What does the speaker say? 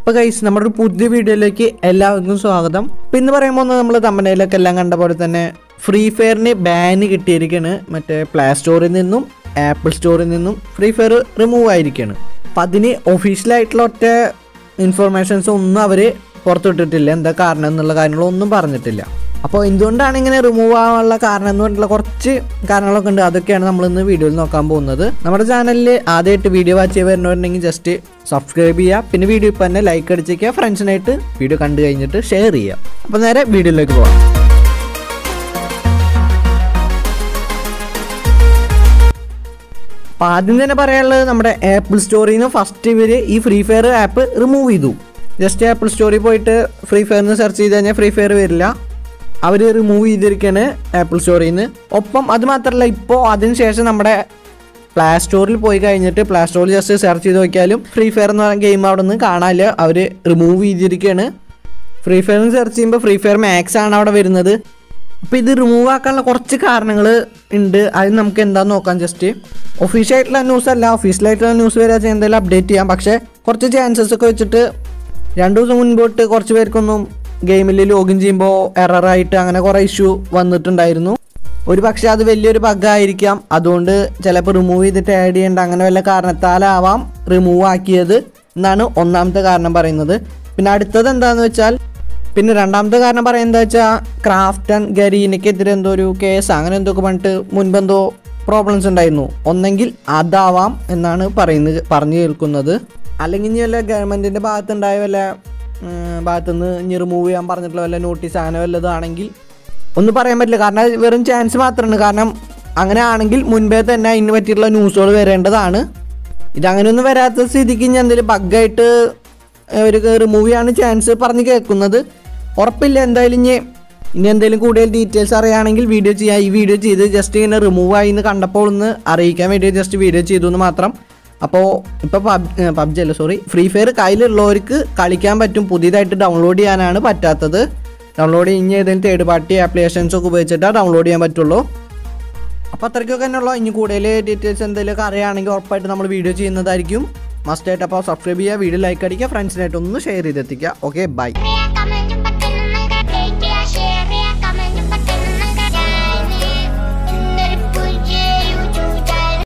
അപ്പോൾ ഗൈസ് നമ്മുടെ ഒരു പുതിയ വീഡിയോയിലേക്ക് എല്ലാവർക്കും സ്വാഗതം ഇപ്പം ഇന്ന് പറയുമ്പോൾ നമ്മൾ തമ്മനയിലൊക്കെ എല്ലാം കണ്ട പോലെ തന്നെ ഫ്രീ ഫയറിന് ബാന് കിട്ടിയിരിക്കുകയാണ് മറ്റേ പ്ലേ സ്റ്റോറിൽ നിന്നും ആപ്പിൾ സ്റ്റോറിൽ നിന്നും ഫ്രീ ഫയർ റിമൂവ് ആയിരിക്കുകയാണ് അപ്പം അതിന് ഒഫീഷ്യലായിട്ടുള്ള ഒറ്റ ഇൻഫർമേഷൻസ് ഒന്നും അവർ പുറത്തുവിട്ടിട്ടില്ല എന്താ കാരണം എന്നുള്ള കാര്യങ്ങളൊന്നും പറഞ്ഞിട്ടില്ല അപ്പോൾ എന്തുകൊണ്ടാണ് ഇങ്ങനെ റിമൂവ് ആവാനുള്ള കാരണം എന്ന് പറഞ്ഞിട്ടുള്ള കുറച്ച് കാരണങ്ങളൊക്കെ ഉണ്ട് അതൊക്കെയാണ് നമ്മൾ ഇന്ന് വീഡിയോയിൽ നോക്കാൻ പോകുന്നത് നമ്മുടെ ചാനലിൽ ആദ്യമായിട്ട് വീഡിയോ വാച്ച് ചെയ്ത് വരുന്നവരുണ്ടെങ്കിൽ ജസ്റ്റ് സബ്സ്ക്രൈബ് ചെയ്യുക പിന്നെ വീഡിയോ ഇപ്പം തന്നെ ലൈക്ക് അടിച്ചേക്കുക ഫ്രണ്ട്സിനായിട്ട് വീഡിയോ കണ്ടു കഴിഞ്ഞിട്ട് ഷെയർ ചെയ്യുക അപ്പോൾ നേരെ വീഡിയോയിലേക്ക് പോകാം അപ്പോൾ ആദ്യം തന്നെ പറയാനുള്ളത് നമ്മുടെ ആപ്പിൾ സ്റ്റോറിൽ നിന്ന് ഫസ്റ്റ് ഇവർ ഈ ഫ്രീ ഫയർ ആപ്പ് റിമൂവ് ചെയ്തു ജസ്റ്റ് ആപ്പിൾ സ്റ്റോറിൽ പോയിട്ട് ഫ്രീ ഫയറിന് സെർച്ച് ചെയ്ത് കഴിഞ്ഞാൽ ഫ്രീ ഫയർ വരില്ല അവർ റിമൂവ് ചെയ്തിരിക്കുകയാണ് ആപ്പിൾ സ്റ്റോറിൽ നിന്ന് ഒപ്പം അത് മാത്രമല്ല ഇപ്പോൾ അതിന് ശേഷം നമ്മുടെ പ്ലേ സ്റ്റോറിൽ പോയി കഴിഞ്ഞിട്ട് പ്ലേ സ്റ്റോറിൽ ജസ്റ്റ് സെർച്ച് ചെയ്ത് നോക്കിയാലും ഫ്രീ ഫയർ എന്ന് പറഞ്ഞ ഗെയിം അവിടെ നിന്ന് കാണാനില്ല അവർ റിമൂവ് ചെയ്തിരിക്കുകയാണ് ഫ്രീ ഫയറിന് സെർച്ച് ചെയ്യുമ്പോൾ ഫ്രീ ഫയർ മാക്സ് ആണ് അവിടെ വരുന്നത് അപ്പോൾ ഇത് റിമൂവ് ആക്കാനുള്ള കുറച്ച് കാരണങ്ങൾ ഉണ്ട് അത് നമുക്ക് എന്താന്ന് നോക്കാം ജസ്റ്റ് ഒഫീഷ്യലായിട്ടുള്ള ന്യൂസ് അല്ല ഒഫീഷ്യലായിട്ടുള്ള ന്യൂസ് വരെ എന്തെങ്കിലും അപ്ഡേറ്റ് ചെയ്യാം പക്ഷേ കുറച്ച് ചാൻസസ് ഒക്കെ വെച്ചിട്ട് രണ്ടു ദിവസം മുൻപോട്ട് കുറച്ച് പേർക്കൊന്നും ഗെയിമിൽ ലോഗിൻ ചെയ്യുമ്പോൾ എററായിട്ട് അങ്ങനെ കുറേ ഇഷ്യൂ വന്നിട്ടുണ്ടായിരുന്നു ഒരു പക്ഷേ അത് വലിയൊരു ബഗ്ഗായിരിക്കാം അതുകൊണ്ട് ചിലപ്പോൾ റിമൂവ് ചെയ്തിട്ട് ആഡ് ചെയ്യേണ്ട അങ്ങനെ വല്ല കാരണത്താലാവാം റിമൂവ് ആക്കിയത് എന്നാണ് ഒന്നാമത്തെ കാരണം പറയുന്നത് പിന്നെ അടുത്തത് എന്താണെന്ന് വെച്ചാൽ പിന്നെ രണ്ടാമത്തെ കാരണം പറയുന്നത് വെച്ചാൽ ക്രാഫ്റ്റൺ ഗരീനയ്ക്കെതിരെ എന്തോ ഒരു കേസ് അങ്ങനെ എന്തൊക്കെ പറഞ്ഞിട്ട് മുൻപെന്തോ പ്രോബ്ലംസ് ഉണ്ടായിരുന്നു ഒന്നെങ്കിൽ അതാവാം എന്നാണ് പറയുന്നത് പറഞ്ഞു കേൾക്കുന്നത് അല്ലെങ്കിൽ ഇനി വല്ല ഗവൺമെൻറ്റിൻ്റെ ഭാഗത്തുണ്ടായ വല്ല ഉം, ഭാഗത്തുനിന്ന് ഇനി റിമൂവ് ചെയ്യാൻ പറഞ്ഞിട്ടുള്ള വല്ല നോട്ടീസ് അങ്ങനെ വല്ലതാണെങ്കിൽ ഒന്നും പറയാൻ പറ്റില്ല കാരണം അത് വെറും ചാൻസ് മാത്രമാണ് കാരണം അങ്ങനെ ആണെങ്കിൽ മുൻപേ തന്നെ അതിന് പറ്റിയിട്ടുള്ള ന്യൂസുകൾ വരേണ്ടതാണ് ഇതങ്ങനെയൊന്നും വരാത്ത സ്ഥിതിക്ക് ഇനി എന്തെങ്കിലും ബഗ്ഗായിട്ട് ഒരു റിമൂവ് ചെയ്യാൻ ചാൻസ് പറഞ്ഞ് കേൾക്കുന്നത് ഉറപ്പില്ല എന്തായാലും ഇനി ഇനി എന്തെങ്കിലും കൂടുതൽ ഡീറ്റെയിൽസ് അറിയുകയാണെങ്കിൽ വീഡിയോ ചെയ്യാം ഈ വീഡിയോ ചെയ്ത് ജസ്റ്റ് ഇങ്ങനെ റിമൂവ് ആയി എന്ന് കണ്ടപ്പോൾ ഒന്ന് അറിയിക്കാൻ വേണ്ടി ജസ്റ്റ് വീഡിയോ ചെയ്തു എന്ന് മാത്രം അപ്പോൾ ഇപ്പോൾ പബ് പബ്ജി അല്ല സോറി ഫ്രീ ഫയർ കയ്യിലുള്ളവർക്ക് കളിക്കാൻ പറ്റും പുതിയതായിട്ട് ഡൗൺലോഡ് ചെയ്യാനാണ് പറ്റാത്തത് ഡൗൺലോഡ് ഇനി ഏതെങ്കിലും തേർഡ് പാർട്ടി ആപ്ലിക്കേഷൻസ് ഒക്കെ ഉപയോഗിച്ചിട്ടാണ് ഡൗൺലോഡ് ചെയ്യാൻ പറ്റുള്ളൂ അപ്പോൾ അത്രയ്ക്കൊക്കെ തന്നെയുള്ളൂ ഇനി കൂടുതൽ ഡീറ്റെയിൽസ് എന്തെങ്കിലുമൊക്കെ അറിയുകയാണെങ്കിൽ ഉറപ്പായിട്ട് നമ്മൾ വീഡിയോ ചെയ്യുന്നതായിരിക്കും മസ്റ്റായിട്ട് അപ്പോൾ സബ്സ്ക്രൈബ് ചെയ്യുക വീഡിയോ ലൈക്ക് അടിക്കുക ഫ്രണ്ട്സിനായിട്ട് ഒന്ന് ഷെയർ ചെയ്തെത്തിക്കുക ഓക്കെ ബൈ Mira, come